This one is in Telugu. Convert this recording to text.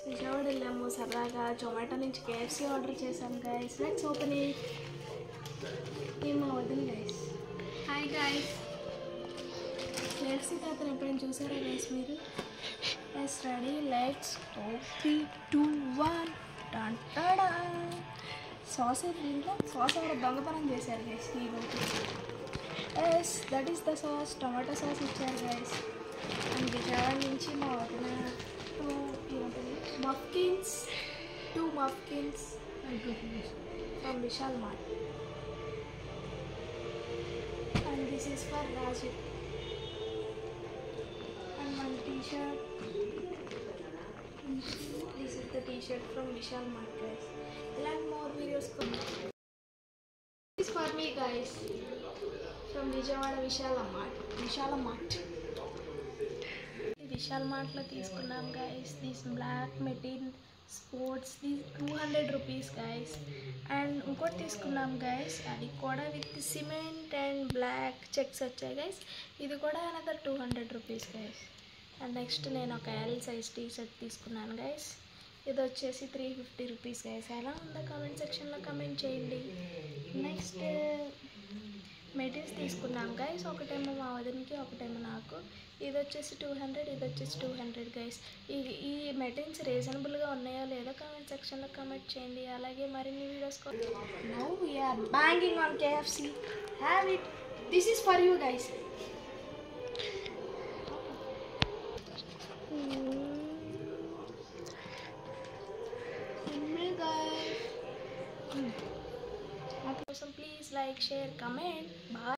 విజయవాడ వెళ్ళాము సరదాగా జొమాటో నుంచి కేఎఫ్సీ ఆర్డర్ చేసాం గైస్ లెట్స్ ఓపెన్ ఇట్ మా వదిలి గైస్ హాయ్ గైస్ కేఎఫ్సీ తాతను ఎప్పుడైనా చూసారా గైస్ మీరు yes ready let's three two one tada sauce అయితే దీంట్లో సాస్ ఎవరో దొంగతనం చేశారు గైస్ ఈ రోజు yes that is the sauce tomato sauce ఇచ్చారు గైస్ అండ్ విజయవాడ నుంచి మా వదిన two napkins two napkins from Vishal Mart and this is for Raju and మన T shirt this is the T shirt from Vishal Mart guys ఇలాంటి మోర్ వీడియోస్ ఫర్ మీ guys from Vijayawada Vishal mart విశాల మార్ట్ విశాల్ మార్ట్లో తీసుకున్నాం guys this black material sports the two hundred rupees guys and ఇంకోటి తీసుకున్నాం గైస్ అది కూడా with cement and black checks వచ్చాయి గైస్ ఇది కూడా another two hundred rupees guys and next నేను ఒక ఎల్ సైజ్ టీ షర్ట్ తీసుకున్నాను గైస్ ఇది వచ్చేసి త్రీ ఫిఫ్టీ రూపీస్ గైస్ ఎలా ఉందో కామెంట్ సెక్షన్లో కమెంట్ చేయండి నెక్స్ట్ మెటీరియల్స్ తీసుకున్నాం గైస్ ఒకటేమో మా వదినకి ఒకటేమో నాకు ఇది వచ్చేసి టూ హండ్రెడ్ ఇది వచ్చేసి టూ హండ్రెడ్ గైస్ ఈ ఈ మెటీరియల్స్ రీజనబుల్గా ఉన్నాయో లేదో కామెంట్ సెక్షన్లో కామెంట్ చేయండి అలాగే మరిన్ని videos now we are banging on KFC have it this is for you guys కోసం please like share comment bye